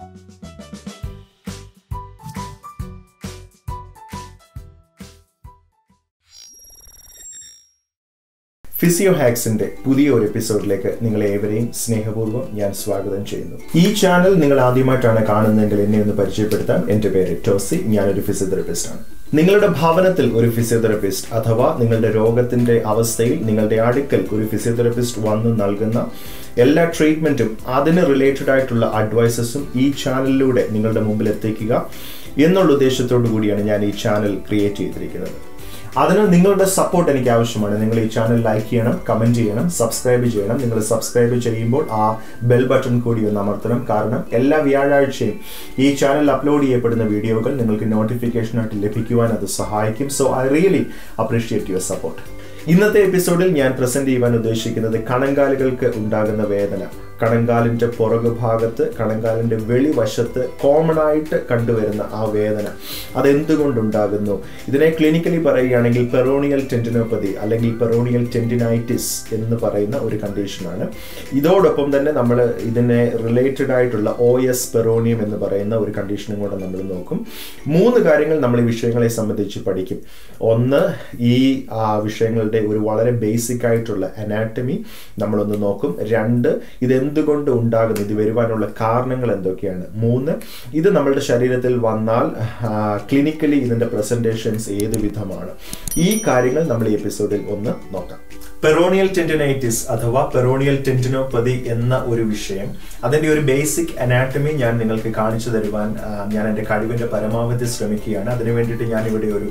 physio ഹാക്സിന്റെ പുതിയ ഒരു എപ്പിസോഡിലേക്ക് നിങ്ങളെ ഏവരെയും സ്നേഹപൂർവ്വം ഞാൻ സ്വാഗതം ചെയ്യുന്നു ഈ ചാനൽ നിങ്ങൾ ആദ്യമായിട്ടാണ് കാണുന്നതെങ്കിൽ എന്നെ ഒന്ന് പരിചയപ്പെടുത്താം എന്റെ പേര് ടോസി ഞാനൊരു ഫിസിയോതെറപ്പിസ്റ്റ് ആണ് നിങ്ങളുടെ ഭവനത്തിൽ ഒരു ഫിസിയോതെറപ്പിസ്റ്റ് അഥവാ നിങ്ങളുടെ രോഗത്തിന്റെ അവസ്ഥയിൽ നിങ്ങളുടെ അടുക്കൽ ഒരു ഫിസിയോതെറപ്പിസ്റ്റ് വന്ന് നൽകുന്ന എല്ലാ ട്രീറ്റ്മെന്റും അതിന് റിലേറ്റഡ് ആയിട്ടുള്ള അഡ്വൈസസും ഈ ചാനലിലൂടെ നിങ്ങളുടെ മുമ്പിൽ എത്തിക്കുക എന്നുള്ള ഉദ്ദേശത്തോടു കൂടിയാണ് ഞാൻ ഈ ചാനൽ ക്രിയേറ്റ് ചെയ്തിരിക്കുന്നത് അതിന് നിങ്ങളുടെ സപ്പോർട്ട് എനിക്ക് ആവശ്യമാണ് നിങ്ങൾ ഈ ചാനൽ ലൈക്ക് ചെയ്യണം കമന്റ് ചെയ്യണം സബ്സ്ക്രൈബ് ചെയ്യണം നിങ്ങൾ സബ്സ്ക്രൈബ് ചെയ്യുമ്പോൾ ആ ബെൽ ബട്ടൺ കൂടി ഒന്ന് അമർത്തണം കാരണം എല്ലാ വ്യാഴാഴ്ചയും ഈ ചാനൽ അപ്ലോഡ് ചെയ്യപ്പെടുന്ന വീഡിയോകൾ നിങ്ങൾക്ക് നോട്ടിഫിക്കേഷനായിട്ട് ലഭിക്കുവാൻ അത് സഹായിക്കും so I really appreciate your support ഇന്നത്തെ എപ്പിസോഡിൽ ഞാൻ പ്രസന്റ് ചെയ്യുവാൻ ഉദ്ദേശിക്കുന്നത് കണങ്കാലുകൾക്ക് ഉണ്ടാകുന്ന വേദന കണങ്കാലിന്റെ പുറകു ഭാഗത്ത് കണങ്കാലിന്റെ വെളിവശത്ത് കോമൺ ആയിട്ട് കണ്ടുവരുന്ന ആ വേദന അതെന്തുകൊണ്ടുണ്ടാകുന്നു ഇതിനെ ക്ലിനിക്കലി പറയുകയാണെങ്കിൽ പെറോണിയൽ ടെൻഡിനോപ്പതി അല്ലെങ്കിൽ പെറോണിയൽ ടെൻഡിനൈറ്റിസ് എന്ന് പറയുന്ന ഒരു കണ്ടീഷനാണ് ഇതോടൊപ്പം തന്നെ നമ്മൾ ഇതിനെ റിലേറ്റഡ് ആയിട്ടുള്ള ഒ എസ് പെറോണിയം എന്ന് പറയുന്ന ഒരു കണ്ടീഷനും കൂടെ നമ്മൾ നോക്കും മൂന്ന് കാര്യങ്ങൾ നമ്മൾ ഈ വിഷയങ്ങളെ സംബന്ധിച്ച് പഠിക്കും ഒന്ന് ഈ വിഷയങ്ങളുടെ ഒരു വളരെ ബേസിക് ആയിട്ടുള്ള അനാറ്റമി നമ്മളൊന്ന് നോക്കും രണ്ട് ഇത് എന്തുകൊണ്ട് ഉണ്ടാകുന്നു ഇത് വരുവാനുള്ള കാരണങ്ങൾ എന്തൊക്കെയാണ് മൂന്ന് ഇത് നമ്മളുടെ ശരീരത്തിൽ വന്നാൽ ക്ലിനിക്കലി ഇതിന്റെ പ്രസന്റേഷൻസ് ഏത് വിധമാണ് ഈ കാര്യങ്ങൾ നമ്മൾ ഈ എപ്പിസോഡിൽ ഒന്ന് നോക്കാം പെറോണിയൽ ടെൻഡിനൈറ്റിസ് അഥവാ പെറോണിയൽ ടെൻഡിനോപ്പതി എന്ന ഒരു വിഷയം അതിന്റെ ഒരു ബേസിക് അനാറ്റമി ഞാൻ നിങ്ങൾക്ക് കാണിച്ചു തരുവാൻ ഞാൻ എൻ്റെ കഴിവിന്റെ പരമാവധി ശ്രമിക്കുകയാണ് അതിനു വേണ്ടിയിട്ട് ഞാൻ ഇവിടെ ഒരു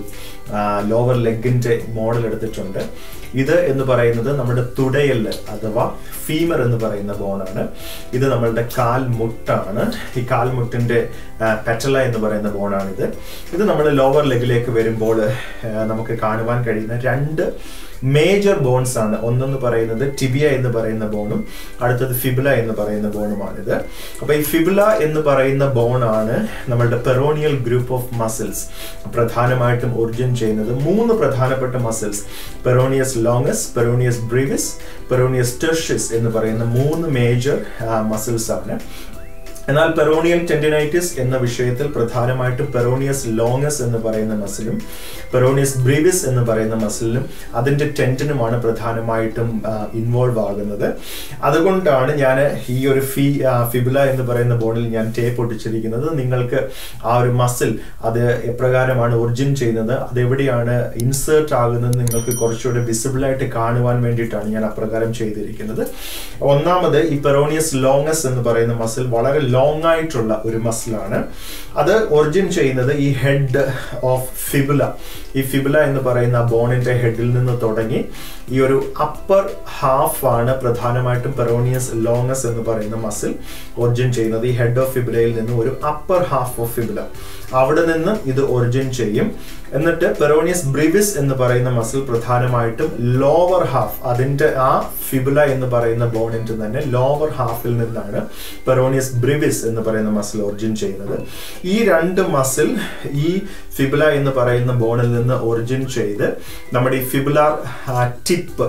ലോവർ ലെഗിന്റെ മോഡൽ എടുത്തിട്ടുണ്ട് ഇത് എന്ന് പറയുന്നത് നമ്മുടെ തുടയല് അഥവാ ഫീമർ എന്ന് പറയുന്ന ബോണാണ് ഇത് നമ്മളുടെ കാൽമുട്ടാണ് ഈ കാൽമുട്ടിന്റെ പെറ്റല എന്ന് പറയുന്ന ബോണാണിത് ഇത് നമ്മുടെ ലോവർ ലെഗിലേക്ക് വരുമ്പോൾ നമുക്ക് കാണുവാൻ കഴിയുന്ന രണ്ട് മേജർ ബോൺസ് ആണ് ഒന്നെന്ന് പറയുന്നത് ടിബിയ എന്ന് പറയുന്ന ബോണും അടുത്തത് ഫിബുല എന്ന് പറയുന്ന ബോണുമാണിത് അപ്പൊ ഈ ഫിബുല എന്ന് പറയുന്ന ബോൺ ആണ് നമ്മളുടെ പെറോണിയൽ ഗ്രൂപ്പ് ഓഫ് മസിൽസ് പ്രധാനമായിട്ടും ഒറിജിൻ ചെയ്യുന്നത് മൂന്ന് പ്രധാനപ്പെട്ട muscles peroneus longus peroneus brevis peroneus tertius എന്ന് പറയുന്ന മൂന്ന് മേജർ മസിൽസ് ആണ് എന്നാൽ പെറോണിയൽ ടെൻഡിനൈറ്റിസ് എന്ന വിഷയത്തിൽ പ്രധാനമായിട്ടും പെറോണിയസ് ലോങ്ങസ് എന്ന് പറയുന്ന മസിലും പെറോണിയസ് ബ്രീവിസ് എന്ന് പറയുന്ന മസിലിനും അതിന്റെ ടെൻഡിനുമാണ് പ്രധാനമായിട്ടും ഇൻവോൾവ് ആകുന്നത് അതുകൊണ്ടാണ് ഞാൻ ഈ ഒരു ഫി ഫിബുല എന്ന് പറയുന്ന ബോണിൽ ഞാൻ ടേപ്പ് ഒട്ടിച്ചിരിക്കുന്നത് നിങ്ങൾക്ക് ആ ഒരു മസിൽ അത് എപ്രകാരമാണ് ഒറിജിൻ ചെയ്യുന്നത് അതെവിടെയാണ് ഇൻസേർട്ട് ആകുന്നത് നിങ്ങൾക്ക് കുറച്ചുകൂടെ വിസിബിൾ ആയിട്ട് കാണുവാൻ വേണ്ടിയിട്ടാണ് ഞാൻ അപ്രകാരം ചെയ്തിരിക്കുന്നത് ഒന്നാമത് ഈ പെറോണിയസ് ലോങ്ങസ് എന്ന് പറയുന്ന മസിൽ വളരെ ലോങ് ആയിട്ടുള്ള ഒരു മസിലാണ് അത് ഒറിജിൻ ചെയ്യുന്നത് ഈ ഹെഡ് ഓഫ് ഫിബുല ഈ ഫിബുല എന്ന് പറയുന്ന ബോണിന്റെ ഹെഡിൽ നിന്ന് തുടങ്ങി ഈ ഒരു അപ്പർ ഹാഫ് ആണ് പ്രധാനമായിട്ടും പെറോണിയസ് ലോങ്ങസ് എന്ന് പറയുന്ന മസിൽ ഒറിജിൻ ചെയ്യുന്നത് ഈ ഹെഡ് ഓഫ് ഫിബുലയിൽ നിന്ന് ഒരു അപ്പർ ഹാഫ് ഓഫ് ഫിബുല അവിടെ നിന്ന് ഇത് ഒറിജിൻ ചെയ്യും എന്നിട്ട് പെറോണിയസ് ബ്രിവിസ് എന്ന് പറയുന്ന മസിൽ പ്രധാനമായിട്ടും ലോവർ ഹാഫ് അതിന്റെ ആ ഫിബുല എന്ന് പറയുന്ന ബോണിന്റെ തന്നെ ലോവർ ഹാഫിൽ നിന്നാണ് പെറോണിയസ് ബ്രിവിസ് എന്ന് പറയുന്ന മസിൽ ഒറിജിൻ ചെയ്യുന്നത് ഈ രണ്ട് മസിൽ ഈ ഫിബുല എന്ന് പറയുന്ന ബോണിൽ നിന്ന് ഒറിജിൻ ചെയ്ത് നമ്മുടെ ഈ ഫിബുലാർ ടിപ്പ്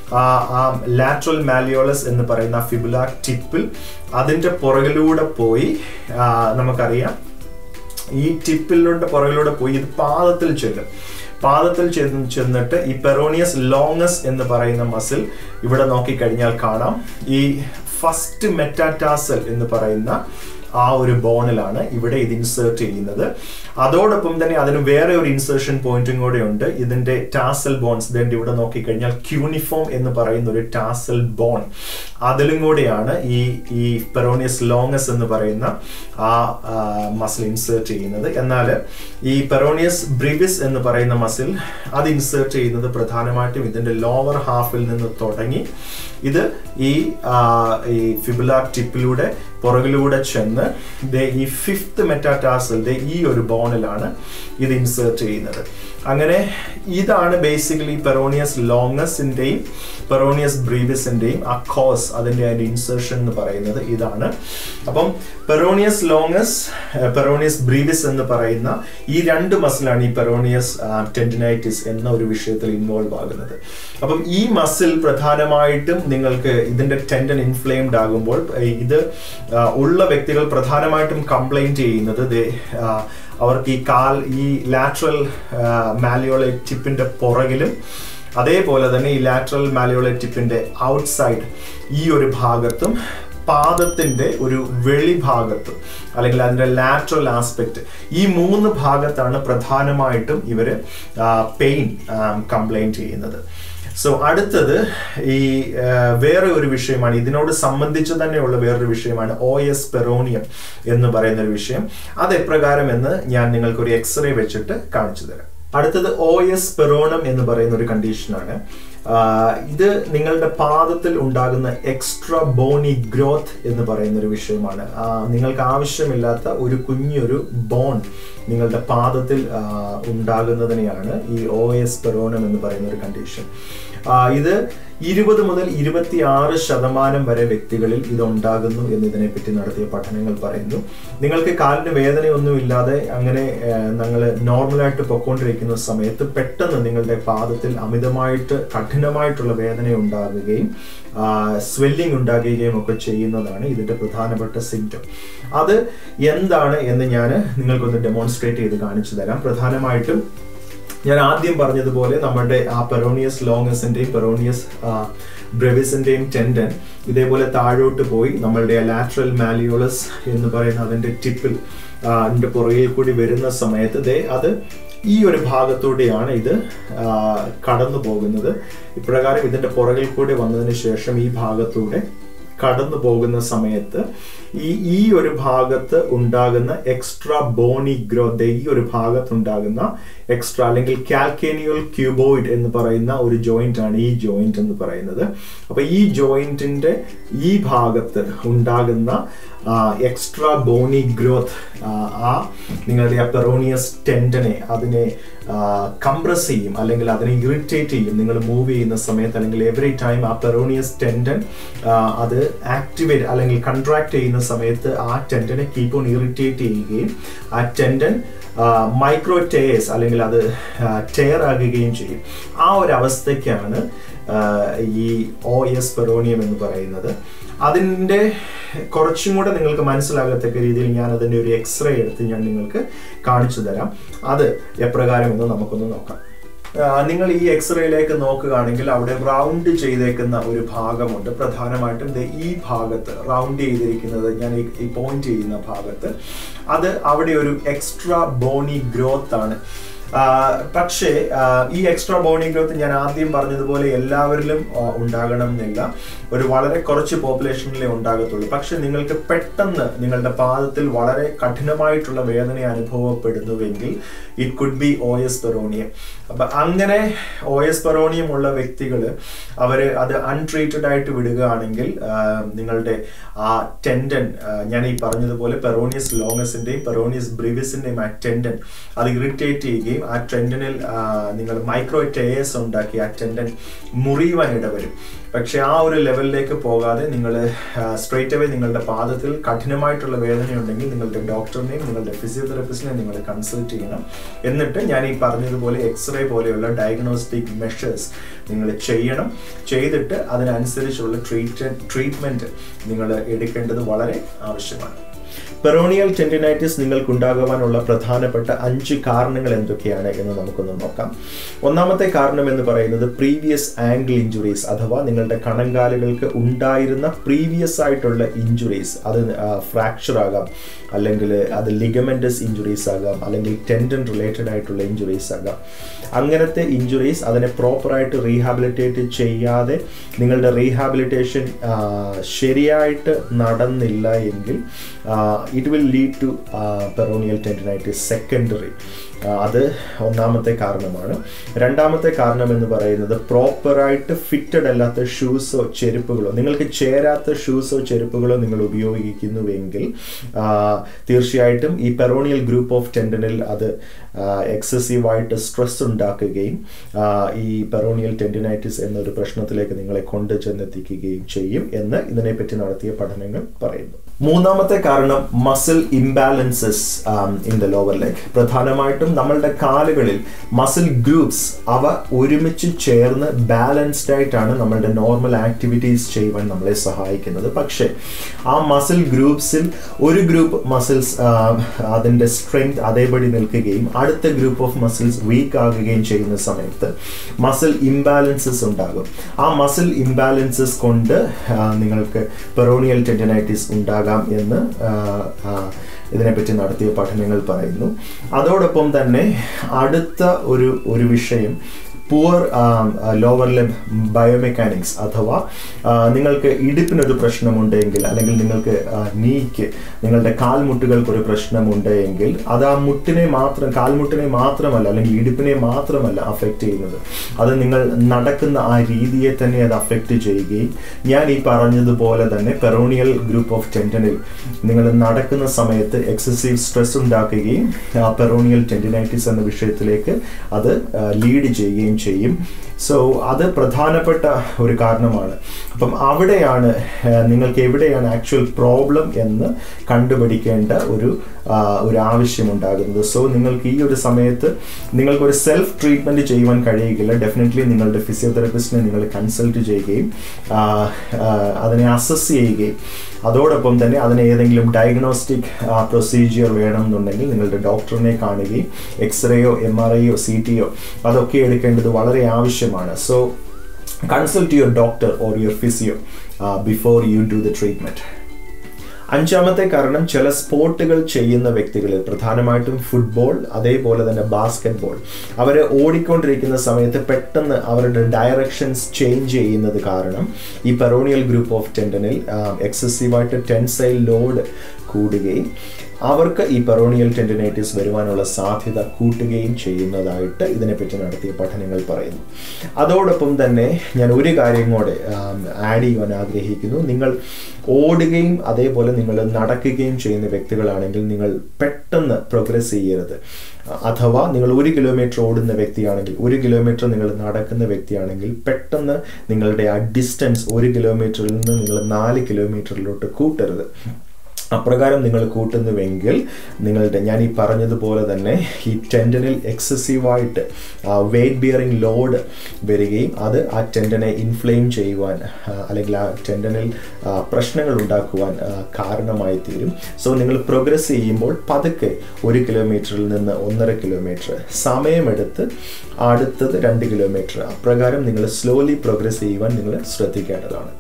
ആ ലാറ്ററൽ മാലിയോളസ് എന്ന് പറയുന്ന ഫിബുല ടിപ്പിൽ അതിന്റെ പുറകിലൂടെ പോയി നമുക്കറിയാം ഈ ടിപ്പിലൂടെ പുറകിലൂടെ പോയി ഇത് പാദത്തിൽ ചെല്ലും പാദത്തിൽ ചെന്ന് ചെന്നിട്ട് ഈ പെറോണിയസ് ലോങ്ങസ് എന്ന് പറയുന്ന മസിൽ ഇവിടെ നോക്കിക്കഴിഞ്ഞാൽ കാണാം ഈ ഫസ്റ്റ് മെറ്റാറ്റാസൽ എന്ന് പറയുന്ന ആ ഒരു ബോണിലാണ് ഇവിടെ ഇത് ഇൻസേർട്ട് ചെയ്യുന്നത് അതോടൊപ്പം തന്നെ അതിന് വേറെ ഒരു ഇൻസേർഷൻ പോയിന്റും കൂടെ ഉണ്ട് ഇതിന്റെ ടാസൽ ബോൺസ് ഇതിന്റെ ഇവിടെ നോക്കിക്കഴിഞ്ഞാൽ ക്യൂണിഫോം എന്ന് പറയുന്ന ഒരു ടാസൽ ബോൺ അതിലും കൂടെയാണ് ഈ ഈ പെറോണിയസ് ലോങ്ങസ് എന്ന് പറയുന്ന ആ മസിൽ ഇൻസേർട്ട് ചെയ്യുന്നത് എന്നാൽ ഈ പെറോണിയസ് ബ്രിവിസ് എന്ന് പറയുന്ന മസിൽ അത് ഇൻസേർട്ട് ചെയ്യുന്നത് പ്രധാനമായിട്ടും ഇതിന്റെ ലോവർ ഹാഫിൽ നിന്ന് തുടങ്ങി ഇത് ഈ ഈ ഫിബുലാർ ടിപ്പിലൂടെ പുറകിലൂടെ ചെന്ന് ഈ ഫിഫ്ത്ത് മെറ്റാറ്റാസൽ ഈ ഒരു ബോണിലാണ് ഇത് ഇൻസേർട്ട് ചെയ്യുന്നത് അങ്ങനെ ഇതാണ് ബേസിക്കലി പെറോണിയസ് ലോങ്ങസിന്റെയും പെറോണിയസ് ബ്രീവിസിന്റെയും ആ കോസ് അതിന്റെ അതിന്റെ ഇൻസേർഷൻ എന്ന് പറയുന്നത് ഇതാണ് അപ്പം പെറോണിയസ് ലോങ്ങസ് പെറോണിയസ് ബ്രീവിസ് എന്ന് പറയുന്ന ഈ രണ്ട് മസിലാണ് ഈ പെറോണിയസ് ടെൻഡിനൈറ്റിസ് എന്ന ഒരു വിഷയത്തിൽ ഇൻവോൾവ് ആകുന്നത് അപ്പം ഈ മസിൽ പ്രധാനമായിട്ടും നിങ്ങൾക്ക് ഇതിന്റെ ടെൻഡൻ ഇൻഫ്ലെയിംഡ് ആകുമ്പോൾ ഇത് ആ, ഉള്ള വ്യക്തികൾ പ്രധാനമായിട്ടും കംപ്ലൈന്റ് ചെയ്യുന്നത് ദേ, ആ, അവർക്ക് ഈ കാൽ ഈ ലാറ്ററൽ മാലിയോളെ ടിപ്പിന്റെ പുറകിലും അതേപോലെ തന്നെ ഈ ലാറ്ററൽ മാലിയോളെ ടിപ്പിന്റെ ഔട്ട്സൈഡ് ഈ ഒരു ഭാഗത്തും പാദത്തിന്റെ ഒരു വെളിഭാഗത്തും അല്ലെങ്കിൽ അതിന്റെ ലാറ്ററൽ ആസ്പെക്ട് ഈ മൂന്ന് ഭാഗത്താണ് പ്രധാനമായിട്ടും ഇവര് പെയിൻ കംപ്ലൈന്റ് ചെയ്യുന്നത് സോ അടുത്തത് ഈ ആ, വേറെ ഒരു വിഷയമാണ് ഇതിനോട് സംബന്ധിച്ച് തന്നെയുള്ള വേറൊരു വിഷയമാണ് ഒ എസ് പെറോണിയം എന്ന് പറയുന്ന ഒരു വിഷയം അത് എപ്രകാരം എന്ന് ഞാൻ നിങ്ങൾക്ക് ഒരു എക്സ്റേ വെച്ചിട്ട് കാണിച്ചു തരാം അടുത്തത് ഒ എസ് പെറോണം എന്ന് പറയുന്ന ഒരു കണ്ടീഷനാണ് ഇത് നിങ്ങളുടെ പാദത്തിൽ ഉണ്ടാകുന്ന എക്സ്ട്രാ ബോണി ഗ്രോത്ത് എന്ന് പറയുന്ന ഒരു വിഷയമാണ് ആ, നിങ്ങൾക്ക് ആവശ്യമില്ലാത്ത ഒരു കുഞ്ഞൊരു ബോൺ നിങ്ങളുടെ പാദത്തിൽ ആ, ഉണ്ടാകുന്നതിനെയാണ് ഈ ഒ എസ് പെറോണം എന്ന് പറയുന്ന ഒരു കണ്ടീഷൻ ഇത് ഇരുപത് മുതൽ ഇരുപത്തി ആറ് ശതമാനം വരെ വ്യക്തികളിൽ ഇത് ഉണ്ടാകുന്നു എന്നതിനെ പറ്റി നടത്തിയ പഠനങ്ങൾ പറയുന്നു നിങ്ങൾക്ക് കാലിന് വേദനയൊന്നും ഇല്ലാതെ അങ്ങനെ നിങ്ങൾ നോർമലായിട്ട് പൊക്കോണ്ടിരിക്കുന്ന സമയത്ത് പെട്ടെന്ന് നിങ്ങളുടെ പാദത്തിൽ അമിതമായിട്ട് കഠിനമായിട്ടുള്ള വേദന ഉണ്ടാകുകയും സ്വെല്ലിംഗ് ഉണ്ടാകുകയും ഒക്കെ ചെയ്യുന്നതാണ് ഇതിന്റെ പ്രധാനപ്പെട്ട സിംറ്റം അത് എന്താണ് എന്ന് ഞാൻ നിങ്ങൾക്കൊന്ന് ഡെമോൺസ്ട്രേറ്റ് ചെയ്ത് കാണിച്ചു തരാം പ്രധാനമായിട്ടും ഞാൻ ആദ്യം പറഞ്ഞതുപോലെ നമ്മുടെ ആ പെറോണിയസ് ലോങ്ങസിന്റെയും പെറോണിയസ് ബ്രെവിസിന്റെയും ടെൻഡൻ ഇതേപോലെ താഴോട്ട് പോയി നമ്മളുടെ ലാറ്ററൽ മാലിയോളസ് എന്ന് പറയുന്ന അതിന്റെ ടിപ്പിൽ അതിന്റെ പുറകിൽ കൂടി വരുന്ന സമയത്ത് ദേ അത് ഈ ഒരു ഭാഗത്തൂടെയാണ് ഇത് ആ, കടന്നു പോകുന്നത് ഇപ്രകാരം ഇതിന്റെ പുറകിൽ കൂടി വന്നതിന് ശേഷം ഈ ഭാഗത്തൂടെ കടന്നു പോകുന്ന സമയത്ത് ഈ ഈ ഒരു ഭാഗത്ത് ഉണ്ടാകുന്ന എക്സ്ട്രാ ബോണി ഗ്രോത്ത് ഈ ഒരു ഭാഗത്ത് ഉണ്ടാകുന്ന എക്സ്ട്രാ അല്ലെങ്കിൽ കാൽക്കേനിയൽ ക്യൂബോയിഡ് എന്ന് പറയുന്ന ഒരു ജോയിന്റ് ആണ് ഈ ജോയിന്റ് എന്ന് പറയുന്നത് അപ്പൊ ഈ ജോയിന്റിന്റെ ഈ ഭാഗത്ത് ഉണ്ടാകുന്ന എക്സ്ട്രാ ബോണി ഗ്രോത്ത് ആ നിങ്ങളുടെ ആ പെറോണിയസ് ടെൻഡനെ അതിനെ കംപ്രസ് ചെയ്യും അല്ലെങ്കിൽ അതിനെ ഇറിറ്റേറ്റ് ചെയ്യും നിങ്ങൾ മൂവ് ചെയ്യുന്ന സമയത്ത് അല്ലെങ്കിൽ എവറി ടൈം ആ പെറോണിയസ് ടെൻഡൻ അത് ആക്ടിവേറ്റ് അല്ലെങ്കിൽ കൺട്രാക്ട് ചെയ്യുന്ന സമയത്ത് ആ ടെൻഡനെ കീപ്പ് ഓൺ ഇറിറ്റേറ്റ് ചെയ്യുകയും ആ ടെൻഡൻ മൈക്രോ ടേയേഴ്സ് അല്ലെങ്കിൽ അത് ടയർ ആകുകയും ചെയ്യും ആ ഒരു അവസ്ഥയ്ക്കാണ് ആ, ഈ ഒ എസ് പെറോണിയം എന്ന് പറയുന്നത് അതിൻ്റെ കുറച്ചും കൂടെ നിങ്ങൾക്ക് മനസ്സിലാകത്തക്ക രീതിയിൽ ഞാൻ അതിൻ്റെ ഒരു എക്സ്റേ എടുത്ത് ഞാൻ നിങ്ങൾക്ക് കാണിച്ചു തരാം അത് എപ്രകാരം എന്ന് നമുക്കൊന്ന് നോക്കാം ആ, നിങ്ങൾ ഈ എക്സ്റേയിലേക്ക് നോക്കുകയാണെങ്കിൽ അവിടെ റൗണ്ട് ചെയ്തേക്കുന്ന ഒരു ഭാഗമുണ്ട് പ്രധാനമായിട്ടും ദേ ഈ ഭാഗത്ത് റൗണ്ട് ചെയ്തിരിക്കുന്നത് ഞാൻ ഈ- ഈ പോയിന്റ് ചെയ്യുന്ന ഭാഗത്ത് അത് അവിടെ ഒരു എക്സ്ട്രാ ബോണി ഗ്രോത്ത് ആണ് ആ, പക്ഷേ ആ, ഈ എക്സ്ട്രാ ബോണി ഗ്രോത്ത് ഞാൻ ആദ്യം പറഞ്ഞതുപോലെ എല്ലാവരിലും ആ, ഉണ്ടാകണം എന്നില്ല ഒരു വളരെ കുറച്ച് പോപ്പുലേഷനിലേ ഉണ്ടാകത്തുള്ളൂ പക്ഷെ നിങ്ങൾക്ക് പെട്ടെന്ന് നിങ്ങളുടെ പാദത്തിൽ വളരെ കഠിനമായിട്ടുള്ള വേദന അനുഭവപ്പെടുന്നുവെങ്കിൽ it could be os peroneum അപ്പൊ അങ്ങനെ ഒ എസ് പെറോണിയം ഉള്ള വ്യക്തികൾ അവര് അത് അൺട്രീറ്റഡ് ആയിട്ട് വിടുകയാണെങ്കിൽ ആ, നിങ്ങളുടെ ആ ടെൻഡൻ ഞാൻ ഈ പറഞ്ഞതുപോലെ പെറോണിയസ് ലോങ്ങസിന്റെയും പെറോണിയസ് ബ്രിവിസിന്റെയും ആ ടെൻഡൻ അത് ഇറിറ്റേറ്റ് ചെയ്യുകയും ആ ടെൻഡനിൽ നിങ്ങൾ മൈക്രോ ടേയേഴ്സ് ഉണ്ടാക്കി ആ ടെൻഡൻ മുറിയുവാൻ ഇടവരും പക്ഷെ ആ ഒരു ലെവലിലേക്ക് പോകാതെ നിങ്ങൾ സ്ട്രേറ്റ് അവേ നിങ്ങളുടെ പാദത്തിൽ കഠിനമായിട്ടുള്ള വേദനയുണ്ടെങ്കിൽ നിങ്ങളുടെ ഡോക്ടറിനെയും നിങ്ങളുടെ ഫിസിയോതെറപ്പിസ്റ്റിനെയും നിങ്ങൾ കൺസൾട്ട് ചെയ്യണം എന്നിട്ട് ഞാൻ ഈ പറഞ്ഞതുപോലെ എക്സ്റേ പോലെയുള്ള ഡയഗ്നോസ്റ്റിക് മെഷേഴ്സ് നിങ്ങൾ ചെയ്യണം ചെയ്തിട്ട് അതിനനുസരിച്ചുള്ള ട്രീറ്റ് ട്രീറ്റ്മെന്റ് നിങ്ങൾ എടുക്കേണ്ടത് വളരെ ആവശ്യമാണ് പെറോണിയൽ ടെൻഡിനൈറ്റിസ് നിങ്ങൾക്കുണ്ടാകുവാനുള്ള പ്രധാനപ്പെട്ട അഞ്ച് കാരണങ്ങൾ എന്തൊക്കെയാണ് എന്ന് നമുക്കൊന്ന് നോക്കാം ഒന്നാമത്തെ കാരണം എന്ന് പറയുന്നത് പ്രീവിയസ് ആംഗിൾ ഇഞ്ചുറീസ് അഥവാ നിങ്ങളുടെ കണങ്കാലുകൾക്ക് ഉണ്ടായിരുന്ന പ്രീവിയസ് ആയിട്ടുള്ള ഇഞ്ചുറീസ് അത് ഫ്രാക്ചർ ആകാം അല്ലെങ്കിൽ അത് ലിഗമെന്റസ് ഇഞ്ചുറീസ് ആകാം അല്ലെങ്കിൽ ടെൻഡൻ റിലേറ്റഡ് ആയിട്ടുള്ള ഇഞ്ചുറീസ് ആകാം അങ്ങനത്തെ ഇഞ്ചുറീസ് അതിനെ പ്രോപ്പറായിട്ട് റീഹാബിലിറ്റേറ്റ് ചെയ്യാതെ നിങ്ങളുടെ റീഹാബിലിറ്റേഷൻ ശരിയായിട്ട് നടന്നില്ല എങ്കിൽ it will lead to peroneal tendinitis secondary അത് ഒന്നാമത്തെ കാരണമാണ് രണ്ടാമത്തെ കാരണം എന്ന് പറയുന്നത് പ്രോപ്പറായിട്ട് ഫിറ്റഡ് അല്ലാത്ത ഷൂസോ ചെരുപ്പുകളോ നിങ്ങൾക്ക് ചേരാത്ത ഷൂസോ ചെരുപ്പുകളോ നിങ്ങൾ ഉപയോഗിക്കുന്നുവെങ്കിൽ ആ, തീർച്ചയായിട്ടും ഈ പെറോണിയൽ ഗ്രൂപ്പ് ഓഫ് ടെൻഡനിൽ അത് എക്സസീവായിട്ട് സ്ട്രെസ് ഉണ്ടാക്കുകയും ആ, ഈ പെറോണിയൽ ടെൻഡിനൈറ്റിസ് എന്നൊരു പ്രശ്നത്തിലേക്ക് നിങ്ങളെ കൊണ്ടു ചെന്നെത്തിക്കുകയും ചെയ്യും എന്ന് ഇതിനെപ്പറ്റി നടത്തിയ പഠനങ്ങൾ പറയുന്നു മൂന്നാമത്തെ കാരണം muscle imbalances in the lower leg പ്രധാനമായിട്ടും നമ്മളുടെ കാലുകളിൽ മസിൽ ഗ്രൂപ്പ്സ് അവ ഒരുമിച്ച് ചേർന്ന് ബാലൻസ്ഡ് ആയിട്ടാണ് നമ്മളുടെ നോർമൽ ആക്ടിവിറ്റീസ് ചെയ്യുവാൻ നമ്മളെ സഹായിക്കുന്നത് പക്ഷേ ആ മസിൽ ഗ്രൂപ്പ്സിൽ ഒരു ഗ്രൂപ്പ് മസിൽസ് അതിൻ്റെ സ്ട്രെങ്ത് അതേപടി നിൽക്കുകയും അടുത്ത ഗ്രൂപ്പ് ഓഫ് മസിൽസ് വീക്ക് ആകുകയും ചെയ്യുന്ന സമയത്ത് മസിൽ ഇംബാലൻസസ് ഉണ്ടാകും ആ മസിൽ ഇംബാലൻസസ് കൊണ്ട് നിങ്ങൾക്ക് പെറോണിയൽ ടെൻഡനൈറ്റിസ് ഉണ്ടാകാം എന്ന് ഇതിനെപ്പറ്റി നടത്തിയ പഠനങ്ങൾ പറയുന്നു അതോടൊപ്പം തന്നെ അടുത്ത ഒരു ഒരു വിഷയം പുവർ ലോവർ ലെബ് ബയോമെക്കാനിക്സ് അഥവാ നിങ്ങൾക്ക് ഇടുപ്പിനൊരു പ്രശ്നമുണ്ടെങ്കിൽ അല്ലെങ്കിൽ നിങ്ങൾക്ക് നീക്ക് നിങ്ങളുടെ കാൽമുട്ടുകൾക്ക് ഒരു പ്രശ്നമുണ്ടെങ്കിൽ അത് ആ മുട്ടിനെ മാത്രം കാൽമുട്ടിനെ മാത്രമല്ല അല്ലെങ്കിൽ ഇടുപ്പിനെ മാത്രമല്ല അഫക്റ്റ് ചെയ്യുന്നത് അത് നിങ്ങൾ നടക്കുന്ന ആ രീതിയെ തന്നെ അത് അഫക്റ്റ് ചെയ്യുകയും ഞാൻ ഈ പറഞ്ഞതുപോലെ തന്നെ പെറോണിയൽ ഗ്രൂപ്പ് ഓഫ് ടെൻഡനിൽ നിങ്ങൾ നടക്കുന്ന സമയത്ത് എക്സസീവ് സ്ട്രെസ് ഉണ്ടാക്കുകയും ആ പെറോണിയൽ ടെൻഡിനൈറ്റിസ് എന്ന വിഷയത്തിലേക്ക് അത് ലീഡ് ചെയ്യുകയും ചെയ്യും സോ അത് പ്രധാനപ്പെട്ട ഒരു കാരണമാണ് അപ്പം അവിടെയാണ് നിങ്ങൾക്ക് എവിടെയാണ് ആക്ച്വൽ പ്രോബ്ലം എന്ന് കണ്ടുപിടിക്കേണ്ട ഒരു ഒരു ആവശ്യമുണ്ടാകുന്നത് സോ നിങ്ങൾക്ക് ഈ ഒരു സമയത്ത് നിങ്ങൾക്ക് ഒരു സെൽഫ് ട്രീറ്റ്മെൻറ്റ് ചെയ്യുവാൻ കഴിയുകയില്ല ഡെഫിനറ്റ്ലി നിങ്ങളുടെ ഫിസിയോതെറപ്പിസ്റ്റിനെ നിങ്ങൾ കൺസൾട്ട് ചെയ്യുകയും അതിനെ അസസ് ചെയ്യുകയും അതോടൊപ്പം തന്നെ അതിന് ഏതെങ്കിലും ഡയഗ്നോസ്റ്റിക് പ്രൊസീജിയർ വേണമെന്നുണ്ടെങ്കിൽ നിങ്ങളുടെ ഡോക്ടറിനെ കാണുകയും എക്സ്റേയോ എം ആർ ഐയോ സി ടിയോ അതൊക്കെ എടുക്കേണ്ടത് വളരെ ആവശ്യമാണ് so consult your doctor or your physio before you do the treatment അഞ്ചാമത്തെ കാരണം ചില സ്പോർട്ടുകൾ ചെയ്യുന്ന വ്യക്തികളിൽ പ്രധാനമായിട്ടും ഫുട്ബോൾ അതേപോലെ തന്നെ ബാസ്കറ്റ് ബോൾ അവർ ഓടിക്കൊണ്ടിരിക്കുന്ന സമയത്ത് പെട്ടെന്ന് അവരുടെ ഡയറക്ഷൻസ് ചേഞ്ച് ചെയ്യുന്നത് കാരണം ഈ പെറോണിയൽ ഗ്രൂപ്പ് ഓഫ് ടെൻഡനിൽ എക്സസീവായിട്ട് ടെൻസൈൽ ലോഡ് കൂടുകയും അവർക്ക് ഈ പെറോണിയൽ ടെൻഡിനൈറ്റിസ് വരുവാനുള്ള സാധ്യത കൂട്ടുകയും ചെയ്യുന്നതായിട്ട് ഇതിനെപ്പറ്റി നടത്തിയ പഠനങ്ങൾ പറയുന്നു അതോടൊപ്പം തന്നെ ഞാൻ ഒരു കാര്യം കൂടെ ആഡ് ചെയ്യുവാൻ ആഗ്രഹിക്കുന്നു നിങ്ങൾ ഓടുകയും അതേപോലെ നിങ്ങൾ നടക്കുകയും ചെയ്യുന്ന വ്യക്തികളാണെങ്കിൽ നിങ്ങൾ പെട്ടെന്ന് പ്രോഗ്രസ് ചെയ്യരുത് അഥവാ നിങ്ങൾ ഒരു കിലോമീറ്റർ ഓടുന്ന വ്യക്തിയാണെങ്കിൽ ഒരു കിലോമീറ്റർ നിങ്ങൾ നടക്കുന്ന വ്യക്തിയാണെങ്കിൽ പെട്ടെന്ന് നിങ്ങളുടെ ആ ഡിസ്റ്റൻസ് ഒരു കിലോമീറ്ററിൽ നിന്ന് നിങ്ങൾ നാല് കിലോമീറ്ററിലോട്ട് കൂട്ടരുത് അപ്രകാരം നിങ്ങൾ കൂട്ടുന്നുവെങ്കിൽ നിങ്ങളുടെ ഞാൻ ഈ പറഞ്ഞതുപോലെ തന്നെ ഈ ടെൻഡനിൽ എക്സസീവായിട്ട് വെയ്റ്റ് ബിയറിംഗ് ലോഡ് വരികയും അത് ആ ടെൻഡനെ ഇൻഫ്ലെയിം ചെയ്യുവാൻ അല്ലെങ്കിൽ ആ ടെൻഡനിൽ പ്രശ്നങ്ങൾ ഉണ്ടാക്കുവാൻ കാരണമായി തീരും സോ നിങ്ങൾ പ്രോഗ്രസ് ചെയ്യുമ്പോൾ പതുക്കെ ഒരു കിലോമീറ്ററിൽ നിന്ന് ഒന്നര കിലോമീറ്റർ സമയമെടുത്ത് അടുത്തത് രണ്ട് കിലോമീറ്റർ അപ്രകാരം നിങ്ങൾ സ്ലോലി പ്രോഗ്രസ് ചെയ്യുവാൻ നിങ്ങൾ ശ്രദ്ധിക്കേണ്ടതാണ്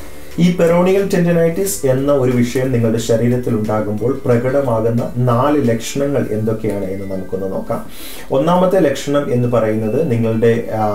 ഈ പെറോണിയൽ ടെൻഡനൈറ്റിസ് എന്ന ഒരു വിഷയം നിങ്ങളുടെ ശരീരത്തിൽ ഉണ്ടാകുമ്പോൾ പ്രകടമാകുന്ന നാല് ലക്ഷണങ്ങൾ എന്തൊക്കെയാണ് എന്ന് നമുക്കൊന്ന് നോക്കാം ഒന്നാമത്തെ ലക്ഷണം എന്ന് പറയുന്നത് നിങ്ങളുടെ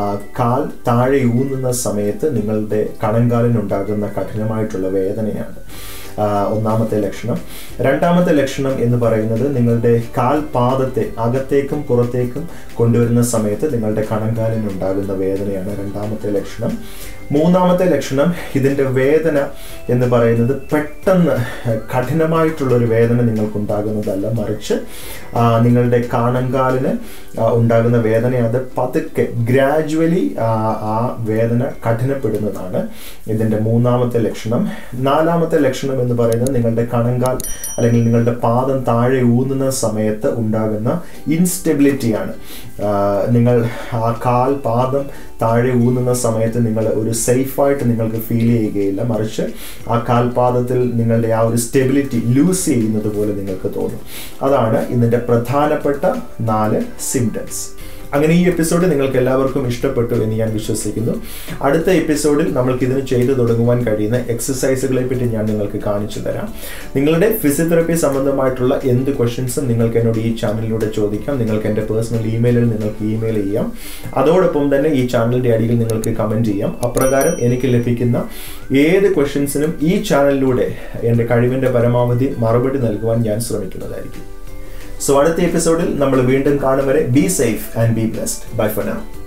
കാൽ താഴെ ഊന്നുന്ന സമയത്ത് നിങ്ങളുടെ കണങ്കാലിനുണ്ടാകുന്ന കഠിനമായിട്ടുള്ള വേദനയാണ് ഒന്നാമത്തെ ലക്ഷണം രണ്ടാമത്തെ ലക്ഷണം എന്ന് പറയുന്നത് നിങ്ങളുടെ കാൽപാദത്തെ അകത്തേക്കും പുറത്തേക്കും കൊണ്ടുവരുന്ന സമയത്ത് നിങ്ങളുടെ കണങ്കാലിനുണ്ടാകുന്ന വേദനയാണ് രണ്ടാമത്തെ ലക്ഷണം മൂന്നാമത്തെ ലക്ഷണം ഇതിൻ്റെ വേദന എന്ന് പറയുന്നത് പെട്ടെന്ന് കഠിനമായിട്ടുള്ളൊരു വേദന നിങ്ങൾക്കുണ്ടാകുന്നതല്ല മറിച്ച് നിങ്ങളുടെ കാണങ്കാലിന് ഉണ്ടാകുന്ന വേദന അത് പതുക്കെ ഗ്രാജുവലി ആ വേദന കഠിനപ്പെടുന്നതാണ് ഇതിൻ്റെ മൂന്നാമത്തെ ലക്ഷണം നാലാമത്തെ ലക്ഷണം എന്ന് പറയുന്നത് നിങ്ങളുടെ കണങ്കാൽ അല്ലെങ്കിൽ നിങ്ങളുടെ പാദം താഴെ ഊന്നുന്ന സമയത്ത് ഉണ്ടാകുന്ന ഇൻസ്റ്റെബിലിറ്റിയാണ് നിങ്ങൾ ആ കാൽ പാദം താഴെ ഊന്നുന്ന സമയത്ത് നിങ്ങൾ ഒരു സേഫായിട്ട് നിങ്ങൾക്ക് ഫീൽ ചെയ്യുകയില്ല മറിച്ച് ആ കാൽപാദത്തിൽ നിങ്ങളുടെ ആ ഒരു സ്റ്റെബിലിറ്റി ലൂസ് ചെയ്യുന്നത് പോലെ നിങ്ങൾക്ക് തോന്നും അതാണ് ഇതിൻ്റെ പ്രധാനപ്പെട്ട നാല് സിംറ്റംസ് അങ്ങനെ ഈ എപ്പിസോഡ് നിങ്ങൾക്ക് എല്ലാവർക്കും ഇഷ്ടപ്പെട്ടു എന്ന് ഞാൻ വിശ്വസിക്കുന്നു അടുത്ത എപ്പിസോഡിൽ നമ്മൾക്ക് ഇതിന് ചെയ്തു തുടങ്ങുവാൻ കഴിയുന്ന എക്സസൈസുകളെ പറ്റി ഞാൻ നിങ്ങൾക്ക് കാണിച്ചു തരാം നിങ്ങളുടെ ഫിസിയോതെറപ്പി സംബന്ധമായിട്ടുള്ള എന്ത് ക്വസ്റ്റ്യൻസും നിങ്ങൾക്ക് എന്നോട് ഈ ചാനലിലൂടെ ചോദിക്കാം നിങ്ങൾക്ക് എൻ്റെ പേഴ്സണൽ ഇമെയിലിൽ നിങ്ങൾക്ക് ഇമെയിൽ ചെയ്യാം അതോടൊപ്പം തന്നെ ഈ ചാനലിൻ്റെ അടിയിൽ നിങ്ങൾക്ക് കമൻറ്റ് ചെയ്യാം അപ്രകാരം എനിക്ക് ലഭിക്കുന്ന ഏത് ക്വസ്റ്റ്യൻസിനും ഈ ചാനലിലൂടെ എൻ്റെ കഴിവിൻ്റെ പരമാവധി മറുപടി നൽകുവാൻ ഞാൻ ശ്രമിക്കുന്നതായിരിക്കും സോ അടുത്ത എപ്പിസോഡിൽ നമ്മൾ വീണ്ടും കാണും വരെ be safe and be blessed bye for now